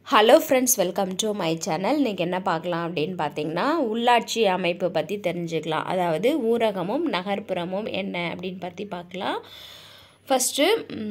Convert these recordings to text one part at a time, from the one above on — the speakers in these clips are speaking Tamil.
hello friends welcome to my channel இன்றைக்கி என்ன பார்க்கலாம் அப்படின்னு பார்த்தீங்கன்னா உள்ளாட்சி அமைப்பு பற்றி தெரிஞ்சுக்கலாம் அதாவது ஊரகமும் நகர்ப்புறமும் என்ன அப்படின்னு பற்றி பார்க்கலாம் ஃபஸ்ட்டு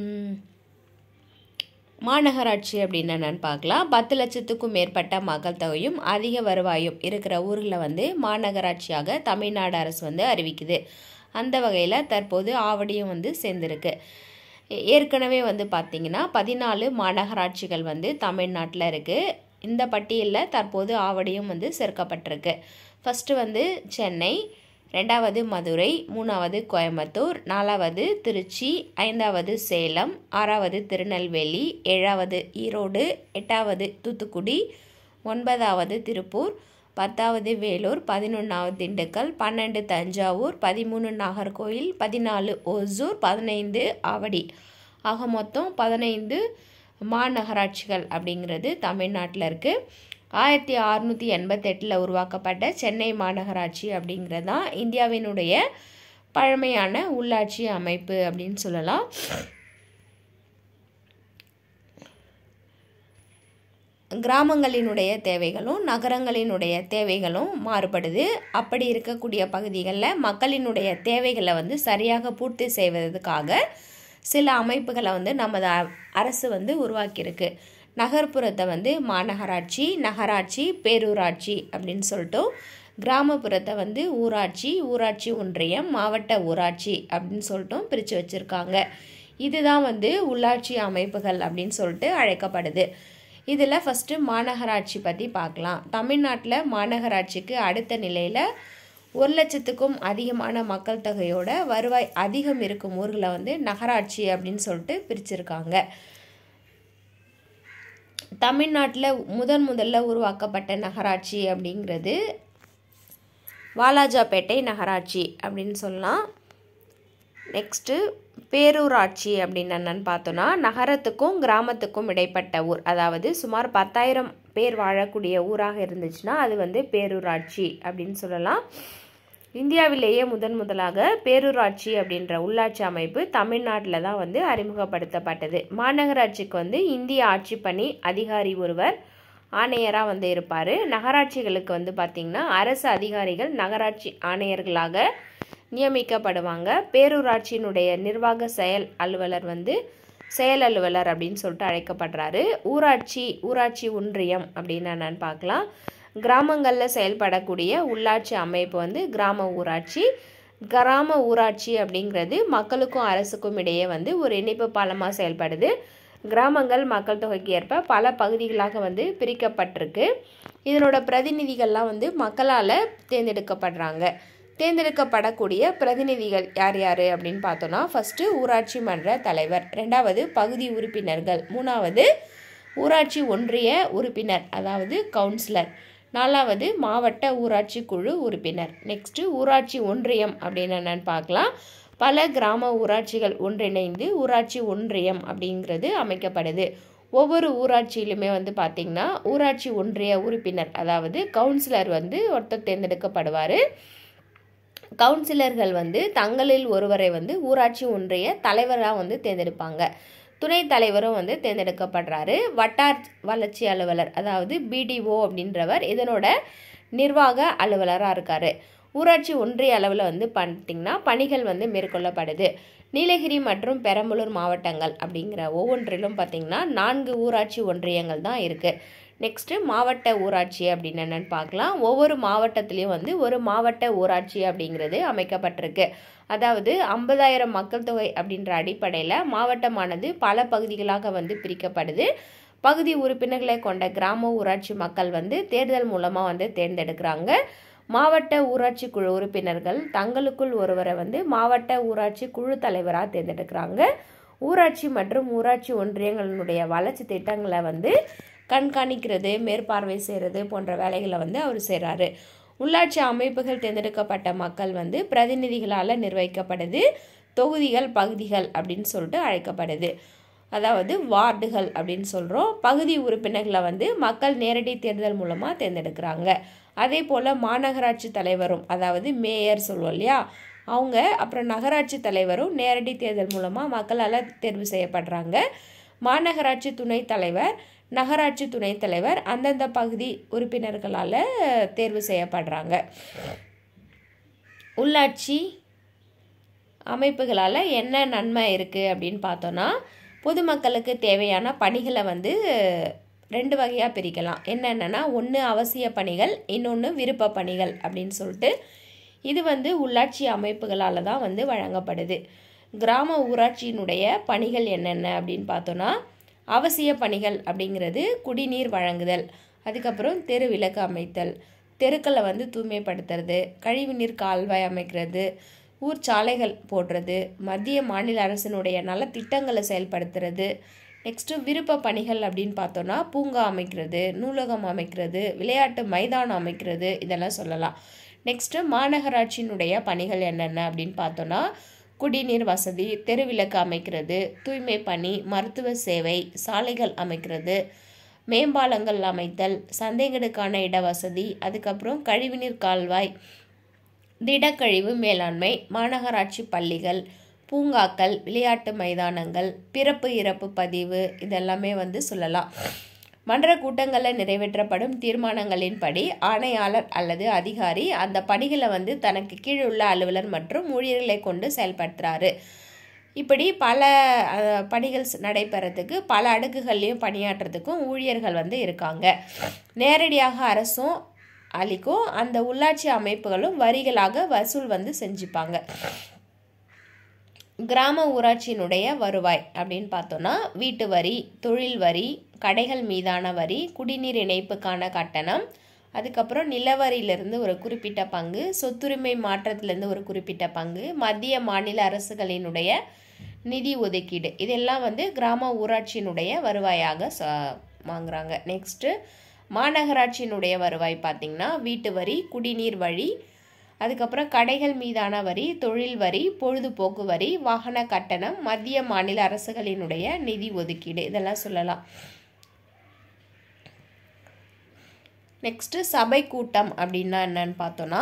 மாநகராட்சி அப்படின்னு என்னென்னு பார்க்கலாம் பத்து லட்சத்துக்கும் மேற்பட்ட மக்கள் தொகையும் அதிக வருவாயும் இருக்கிற ஊரில் வந்து மாநகராட்சியாக தமிழ்நாடு அரசு வந்து அறிவிக்குது அந்த வகையில் தற்போது ஆவடியும் வந்து சேர்ந்துருக்கு ஏற்கனவே வந்து பார்த்திங்கன்னா பதினாலு மாநகராட்சிகள் வந்து தமிழ்நாட்டில் இருக்குது இந்த பட்டியலில் தற்போது ஆவடியும் வந்து சேர்க்கப்பட்டிருக்கு ஃபஸ்ட்டு வந்து சென்னை ரெண்டாவது மதுரை மூணாவது கோயம்புத்தூர் நாலாவது திருச்சி ஐந்தாவது சேலம் ஆறாவது திருநெல்வேலி ஏழாவது ஈரோடு எட்டாவது தூத்துக்குடி ஒன்பதாவது திருப்பூர் பத்தாவது வேலூர் பதினொன்றாவது திண்டுக்கல் பன்னெண்டு தஞ்சாவூர் பதிமூணு நாகர்கோயில் பதினாலு ஓசூர் பதினைந்து ஆவடி ஆக மொத்தம் பதினைந்து மாநகராட்சிகள் அப்படிங்கிறது தமிழ்நாட்டில் இருக்குது ஆயிரத்தி அறுநூற்றி எண்பத்தெட்டில் உருவாக்கப்பட்ட சென்னை மாநகராட்சி அப்படிங்கிறது தான் இந்தியாவினுடைய பழமையான உள்ளாட்சி அமைப்பு அப்படின்னு சொல்லலாம் கிராமங்களினுடைய தேவைகளும் நகரங்களினுடைய தேவைகளும் மாறுபடுது அப்படி இருக்கக்கூடிய பகுதிகளில் மக்களினுடைய தேவைகளை வந்து சரியாக பூர்த்தி செய்வதற்காக சில அமைப்புகளை வந்து நமது அரசு வந்து உருவாக்கியிருக்கு நகர்ப்புறத்தை வந்து மாநகராட்சி நகராட்சி பேரூராட்சி அப்படின்னு சொல்லிட்டு கிராமப்புறத்தை வந்து ஊராட்சி ஊராட்சி ஒன்றியம் மாவட்ட ஊராட்சி அப்படின்னு சொல்லிட்டும் பிரித்து வச்சுருக்காங்க இதுதான் வந்து உள்ளாட்சி அமைப்புகள் அப்படின்னு சொல்லிட்டு அழைக்கப்படுது இதில் ஃபஸ்ட்டு மாநகராட்சி பற்றி பார்க்கலாம் தமிழ்நாட்டில் மாநகராட்சிக்கு அடுத்த நிலையில் ஒரு லட்சத்துக்கும் அதிகமான மக்கள் தொகையோட வருவாய் அதிகம் இருக்கும் ஊர்களை வந்து நகராட்சி அப்படின்னு சொல்லிட்டு பிரிச்சிருக்காங்க தமிழ்நாட்டில் முதன் முதல்ல உருவாக்கப்பட்ட நகராட்சி அப்படிங்கிறது வாலாஜாபேட்டை நகராட்சி அப்படின்னு சொல்லலாம் நெக்ஸ்ட்டு பேரூராட்சி அப்படின்னு என்னன்னு பார்த்தோன்னா நகரத்துக்கும் கிராமத்துக்கும் இடைப்பட்ட ஊர் அதாவது சுமார் பத்தாயிரம் பேர் வாழக்கூடிய ஊராக இருந்துச்சுன்னா அது வந்து பேரூராட்சி அப்படின்னு சொல்லலாம் இந்தியாவிலேயே முதன் முதலாக பேரூராட்சி அப்படின்ற உள்ளாட்சி அமைப்பு தமிழ்நாட்டில் தான் வந்து அறிமுகப்படுத்தப்பட்டது மாநகராட்சிக்கு வந்து இந்திய ஆட்சி பணி அதிகாரி ஒருவர் ஆணையராக வந்து இருப்பார் நகராட்சிகளுக்கு வந்து பார்த்திங்கன்னா அரசு அதிகாரிகள் நகராட்சி ஆணையர்களாக நியமிக்கப்படுவாங்க பேரூராட்சியினுடைய நிர்வாக செயல் அலுவலர் வந்து செயல் அலுவலர் அப்படின்னு சொல்லிட்டு அழைக்கப்படுறாரு ஊராட்சி ஊராட்சி ஒன்றியம் அப்படின்னு என்னன்னு பார்க்கலாம் கிராமங்களில் செயல்படக்கூடிய உள்ளாட்சி அமைப்பு வந்து கிராம ஊராட்சி கிராம ஊராட்சி அப்படிங்கிறது மக்களுக்கும் அரசுக்கும் இடையே வந்து ஒரு இணைப்பு பாலமாக செயல்படுது கிராமங்கள் மக்கள் தொகைக்கு ஏற்ப பல பகுதிகளாக வந்து பிரிக்கப்பட்டிருக்கு இதனோட பிரதிநிதிகள்லாம் வந்து மக்களால் தேர்ந்தெடுக்கப்படுறாங்க தேர்ந்தெடுக்கப்படக்கூடிய பிரதிநிதிகள் யார் யார் அப்படின்னு பார்த்தோன்னா ஃபஸ்ட்டு ஊராட்சி மன்ற தலைவர் ரெண்டாவது பகுதி உறுப்பினர்கள் மூணாவது ஊராட்சி ஒன்றிய உறுப்பினர் அதாவது கவுன்சிலர் நாலாவது மாவட்ட ஊராட்சி குழு உறுப்பினர் நெக்ஸ்ட்டு ஊராட்சி ஒன்றியம் அப்படின்னு என்னன்னு பார்க்கலாம் பல கிராம ஊராட்சிகள் ஒன்றிணைந்து ஊராட்சி ஒன்றியம் அப்படிங்கிறது அமைக்கப்படுது ஒவ்வொரு ஊராட்சியிலுமே வந்து பார்த்திங்கன்னா ஊராட்சி ஒன்றிய உறுப்பினர் அதாவது கவுன்சிலர் வந்து ஒருத்தர் தேர்ந்தெடுக்கப்படுவார் கவுன்சிலர்கள் வந்து தங்களில் ஒருவரை வந்து ஊராட்சி ஒன்றிய தலைவராக வந்து தேர்ந்தெடுப்பாங்க துணைத் தலைவரும் வந்து தேர்ந்தெடுக்கப்படுறாரு வட்டார் வளர்ச்சி அலுவலர் அதாவது பிடிஓ அப்படின்றவர் இதனோட நிர்வாக அலுவலராக இருக்கார் ஊராட்சி ஒன்றிய அளவில் வந்து பார்த்திங்கன்னா பணிகள் வந்து மேற்கொள்ளப்படுது நீலகிரி மற்றும் பெரம்பலூர் மாவட்டங்கள் அப்படிங்கிற ஒவ்வொன்றிலும் பார்த்திங்கன்னா நான்கு ஊராட்சி ஒன்றியங்கள் தான் இருக்குது நெக்ஸ்ட்டு மாவட்ட ஊராட்சி அப்படின்னு என்னென்னு பார்க்கலாம் ஒவ்வொரு மாவட்டத்துலேயும் வந்து ஒரு மாவட்ட ஊராட்சி அப்படிங்கிறது அமைக்கப்பட்டிருக்கு அதாவது ஐம்பதாயிரம் மக்கள் தொகை அப்படின்ற அடிப்படையில் மாவட்டமானது பல பகுதிகளாக வந்து பிரிக்கப்படுது பகுதி உறுப்பினர்களை கொண்ட கிராம ஊராட்சி மக்கள் வந்து தேர்தல் மூலமாக வந்து தேர்ந்தெடுக்கிறாங்க மாவட்ட ஊராட்சி குழு உறுப்பினர்கள் தங்களுக்குள் ஒருவரை வந்து மாவட்ட ஊராட்சி குழு தலைவராக தேர்ந்தெடுக்கிறாங்க ஊராட்சி மற்றும் ஊராட்சி ஒன்றியங்களினுடைய வளர்ச்சி திட்டங்களை வந்து கண்காணிக்கிறது மேற்பார்வை செய்கிறது போன்ற வேலைகளை வந்து அவர் செய்கிறாரு உள்ளாட்சி அமைப்புகள் தேர்ந்தெடுக்கப்பட்ட மக்கள் வந்து பிரதிநிதிகளால் நிர்வகிக்கப்படுது தொகுதிகள் பகுதிகள் அப்படின்னு சொல்லிட்டு அழைக்கப்படுது அதாவது வார்டுகள் அப்படின்னு சொல்கிறோம் பகுதி உறுப்பினர்களை வந்து மக்கள் நேரடி தேர்தல் மூலமாக தேர்ந்தெடுக்கிறாங்க அதே போல் மாநகராட்சி தலைவரும் அதாவது மேயர் சொல்லுவோம் இல்லையா அவங்க அப்புறம் நகராட்சி தலைவரும் நேரடி தேர்தல் மூலமாக மக்களால் தேர்வு செய்யப்படுறாங்க மாநகராட்சி துணைத் தலைவர் நகராட்சி துணைத் தலைவர் அந்தந்த பகுதி உறுப்பினர்களால் தேர்வு செய்யப்படுறாங்க உள்ளாட்சி அமைப்புகளால் என்ன நன்மை இருக்குது அப்படின்னு பார்த்தோன்னா பொதுமக்களுக்கு தேவையான பணிகளை வந்து ரெண்டு வகையாக பிரிக்கலாம் என்னென்னா ஒன்று அவசிய பணிகள் இன்னொன்று விருப்ப பணிகள் அப்படின்னு சொல்லிட்டு இது வந்து உள்ளாட்சி அமைப்புகளால் தான் வந்து வழங்கப்படுது கிராம ஊராட்சியினுடைய பணிகள் என்னென்ன அப்படின்னு பார்த்தோன்னா அவசிய பணிகள் அப்படிங்கிறது குடிநீர் வழங்குதல் அதுக்கப்புறம் தெரு விளக்கு அமைத்தல் தெருக்களை வந்து தூய்மைப்படுத்துறது கழிவுநீர் கால்வாய் அமைக்கிறது ஊர் சாலைகள் போடுறது மத்திய மாநில அரசினுடைய நலத்திட்டங்களை செயல்படுத்துறது நெக்ஸ்ட்டு விருப்ப பணிகள் அப்படின்னு பார்த்தோன்னா பூங்கா அமைக்கிறது நூலகம் அமைக்கிறது விளையாட்டு மைதானம் அமைக்கிறது இதெல்லாம் சொல்லலாம் நெக்ஸ்ட்டு மாநகராட்சியினுடைய பணிகள் என்னென்ன அப்படின்னு பார்த்தோன்னா குடிநீர் வசதி தெருவிளக்கு அமைக்கிறது தூய்மை பணி மருத்துவ சேவை சாலைகள் அமைக்கிறது மேம்பாலங்கள் அமைத்தல் சந்தைகளுக்கான இடவசதி அதுக்கப்புறம் கழிவுநீர் கால்வாய் திடக்கழிவு மேலாண்மை மாநகராட்சி பள்ளிகள் பூங்காக்கள் விளையாட்டு மைதானங்கள் பிறப்பு இறப்பு பதிவு இதெல்லாமே வந்து சொல்லலாம் மன்ற கூட்டங்களில் நிறைவேற்றப்படும் தீர்மானங்களின்படி ஆணையாளர் அல்லது அதிகாரி அந்த பணிகளை வந்து தனக்கு கீழ் உள்ள அலுவலர் மற்றும் ஊழியர்களை கொண்டு செயல்படுத்துகிறாரு இப்படி பல அஹ், பணிகள் ஸ்- நடைபெறத்துக்கு பல அடுக்குகள்லையும் பணியாற்றுறதுக்கும் ஊழியர்கள் வந்து இருக்காங்க நேரடியாக அரசும் அளிக்கும் அந்த உள்ளாட்சி அமைப்புகளும் வரிகளாக வசூல் வந்து செஞ்சுப்பாங்க கிராம ஊராட்சியினுடைய வருவாய் அப்படின்னு பார்த்தோன்னா வீட்டு வரி தொழில் வரி கடைகள் மீதான வரி குடிநீர் இணைப்புக்கான கட்டணம் அதுக்கப்புறம் நிலவரியிலிருந்து ஒரு குறிப்பிட்ட பங்கு சொத்துரிமை மாற்றத்திலிருந்து ஒரு குறிப்பிட்ட பங்கு மத்திய மாநில அரசுகளினுடைய நிதி ஒதுக்கீடு இதெல்லாம் வந்து கிராம ஊராட்சியினுடைய வருவாயாக ச வாங்குறாங்க நெக்ஸ்ட்டு மாநகராட்சியினுடைய வருவாய் பார்த்திங்கன்னா வீட்டு வரி குடிநீர் வரி அதுக்கப்புறம் கடைகள் மீதான வரி தொழில் வரி பொழுதுபோக்கு வரி வாகன கட்டணம் மத்திய மாநில அரசுகளினுடைய நிதி ஒதுக்கீடு இதெல்லாம் சொல்லலாம் நெக்ஸ்ட்டு சபை கூட்டம் அப்படின்னா என்னன்னு பார்த்தோன்னா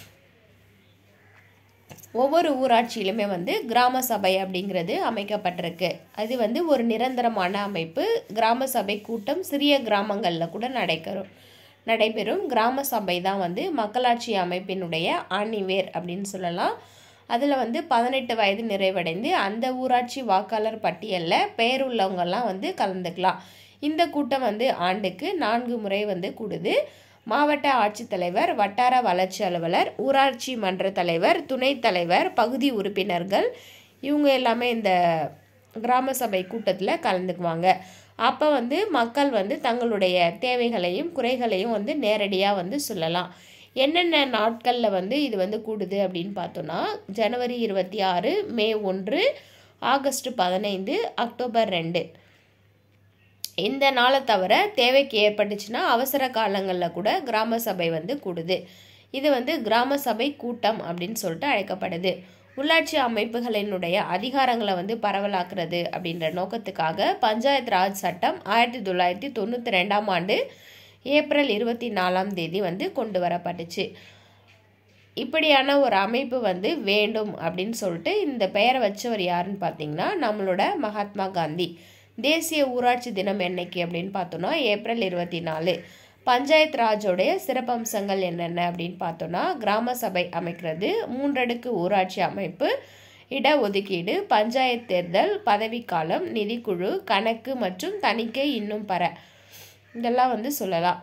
ஒவ்வொரு ஊராட்சியிலுமே வந்து கிராம சபை அப்படிங்கிறது அமைக்கப்பட்டிருக்கு அது வந்து ஒரு நிரந்தரமான அமைப்பு கிராம சபை கூட்டம் சிறிய கிராமங்களில் கூட நடைபெறும் நடைபெறும் கிராம சபை தான் வந்து மக்களாட்சி அமைப்பினுடைய ஆணிவேர் அப்படின்னு சொல்லலாம் அதில் வந்து பதினெட்டு வயது நிறைவடைந்து அந்த ஊராட்சி வாக்காளர் பட்டியலில் பெயர் உள்ளவங்கெல்லாம் வந்து கலந்துக்கலாம் இந்த கூட்டம் வந்து ஆண்டுக்கு நான்கு முறை வந்து கூடுது மாவட்ட ஆட்சித்தலைவர் வட்டார வளர்ச்சி அலுவலர் ஊராட்சி மன்ற தலைவர் துணைத் தலைவர் பகுதி உறுப்பினர்கள் இவங்க எல்லாமே இந்த கிராம சபை கூட்டத்தில் கலந்துக்குவாங்க அப்போ வந்து மக்கள் வந்து தங்களுடைய தேவைகளையும் குறைகளையும் வந்து நேரடியாக வந்து சொல்லலாம் என்னென்ன நாட்களில் வந்து இது வந்து கூடுது அப்படின்னு பார்த்தோன்னா ஜனவரி இருபத்தி ஆறு மே ஒன்று ஆகஸ்ட் பதினைந்து அக்டோபர் ரெண்டு இந்த நாளை தவிர தேவைக்கு ஏற்பட்டுச்சுன்னா அவசர காலங்களில் கூட கிராம சபை வந்து கூடுது இது வந்து கிராம சபை கூட்டம் அப்படின்னு சொல்லிட்டு அழைக்கப்படுது உள்ளாட்சி அமைப்புகளினுடைய அதிகாரங்களை வந்து பரவலாக்குறது அப்படின்ற நோக்கத்துக்காக பஞ்சாயத் ராஜ் சட்டம் ஆயிரத்தி தொள்ளாயிரத்தி தொண்ணூற்றி ரெண்டாம் ஆண்டு ஏப்ரல் இருபத்தி நாலாம் தேதி வந்து கொண்டு வரப்பட்டுச்சு இப்படியான ஒரு அமைப்பு வந்து வேண்டும் அப்படின்னு சொல்லிட்டு இந்த பெயரை வச்சவர் யாருன்னு பார்த்தீங்கன்னா நம்மளோட மகாத்மா காந்தி தேசிய ஊராட்சி தினம் என்னைக்கு அப்படின்னு பார்த்தோன்னா ஏப்ரல் இருபத்தி நாலு பஞ்சாயத் ராஜோடைய சிறப்பம்சங்கள் என்னென்ன அப்படின்னு பார்த்தோன்னா கிராம சபை அமைக்கிறது மூன்றடுக்கு ஊராட்சி அமைப்பு இடஒதுக்கீடு பஞ்சாயத் தேர்தல் பதவிக்காலம் நிதிக்குழு கணக்கு மற்றும் தணிக்கை இன்னும் பர இதெல்லாம் வந்து சொல்லலாம்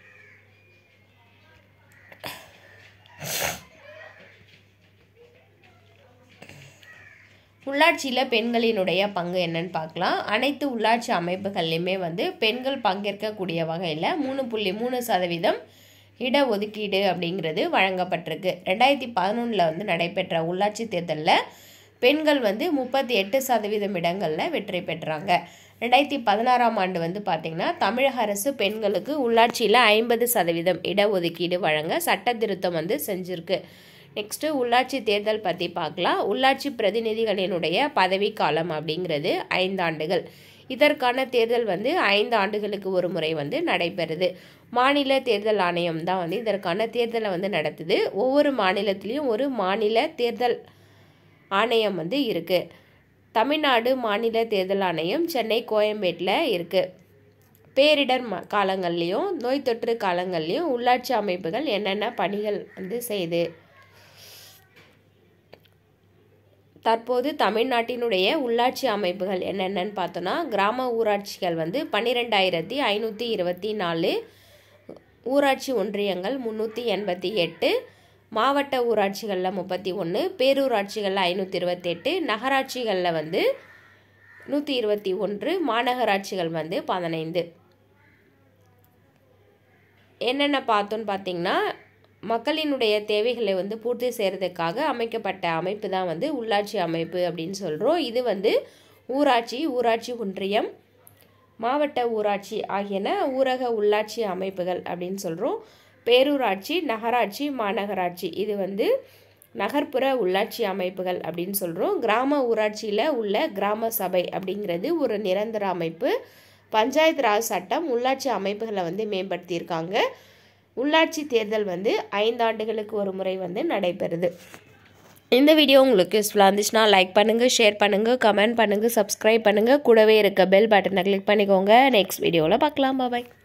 உள்ளாட்சியில் பெண்களினுடைய பங்கு என்னன்னு பார்க்கலாம் அனைத்து உள்ளாட்சி அமைப்புகள்லையுமே வந்து பெண்கள் பங்கேற்கக்கூடிய வகையில் மூணு புள்ளி மூணு சதவீதம் இடஒதுக்கீடு அப்படிங்கிறது வழங்கப்பட்டிருக்கு ரெண்டாயிரத்தி பதினொன்றில் வந்து நடைபெற்ற உள்ளாட்சி தேர்தலில் பெண்கள் வந்து முப்பத்தி எட்டு சதவீதம் இடங்களில் வெற்றி பெற்றாங்க ரெண்டாயிரத்தி பதினாறாம் ஆண்டு வந்து பார்த்திங்கன்னா தமிழக அரசு பெண்களுக்கு உள்ளாட்சியில் ஐம்பது சதவீதம் இடஒதுக்கீடு வழங்க சட்ட திருத்தம் வந்து செஞ்சுருக்கு நெக்ஸ்ட்டு உள்ளாட்சி தேர்தல் பற்றி பார்க்கலாம் உள்ளாட்சி பிரதிநிதிகளினுடைய பதவிக்காலம் அப்படிங்கிறது ஐந்தாண்டுகள் இதற்கான தேர்தல் வந்து ஐந்து ஆண்டுகளுக்கு ஒரு முறை வந்து நடைபெறுது மாநில தேர்தல் ஆணையம் தான் வந்து இதற்கான தேர்தலை வந்து நடத்துது ஒவ்வொரு மாநிலத்திலையும் ஒரு மாநில தேர்தல் ஆணையம் வந்து இருக்குது தமிழ்நாடு மாநில தேர்தல் ஆணையம் சென்னை கோயம்பேட்டில் இருக்குது பேரிடர் ம காலங்கள்லேயும் நோய் தொற்று காலங்கள்லேயும் உள்ளாட்சி அமைப்புகள் என்னென்ன பணிகள் வந்து செய்யுது தற்போது தமிழ்நாட்டினுடைய உள்ளாட்சி அமைப்புகள் என்னென்னன்னு பார்த்தோன்னா கிராம ஊராட்சிகள் வந்து பன்னிரெண்டாயிரத்தி ஐநூற்றி இருபத்தி நாலு ஊராட்சி ஒன்றியங்கள் முந்நூற்றி எண்பத்தி எட்டு மாவட்ட ஊராட்சிகளில் முப்பத்தி ஒன்று பேரூராட்சிகளில் ஐநூற்றி இருபத்தெட்டு நகராட்சிகளில் வந்து நூற்றி இருபத்தி ஒன்று மாநகராட்சிகள் வந்து பதினைந்து என்னென்ன பார்த்தோன்னு பார்த்தீங்கன்னா மக்களினுடைய தேவைகளை வந்து பூர்த்தி செய்கிறதுக்காக அமைக்கப்பட்ட அமைப்பு தான் வந்து உள்ளாட்சி அமைப்பு அப்படின்னு சொல்கிறோம் இது வந்து ஊராட்சி ஊராட்சி ஒன்றியம் மாவட்ட ஊராட்சி ஆகியன ஊரக உள்ளாட்சி அமைப்புகள் அப்படின்னு சொல்கிறோம் பேரூராட்சி நகராட்சி மாநகராட்சி இது வந்து நகர்ப்புற உள்ளாட்சி அமைப்புகள் அப்படின்னு சொல்கிறோம் கிராம ஊராட்சியில் உள்ள கிராம சபை அப்படிங்கிறது ஒரு நிரந்தர அமைப்பு பஞ்சாயத்து ராஜ் சட்டம் உள்ளாட்சி அமைப்புகளை வந்து மேம்படுத்தியிருக்காங்க உள்ளாட்சி தேர்தல் வந்து ஐந்தாண்டுகளுக்கு ஒரு முறை வந்து நடைபெறுது இந்த வீடியோ உங்களுக்கு யூஸ்ஃபுல்லாக இருந்துச்சுன்னா லைக் பண்ணுங்கள் ஷேர் பண்ணுங்கள் கமெண்ட் பண்ணுங்கள் சப்ஸ்கிரைப் பண்ணுங்கள் கூடவே இருக்க பெல் பட்டனை கிளிக் பண்ணிக்கோங்க நெக்ஸ்ட் வீடியோவில் பார்க்கலாம் பாய்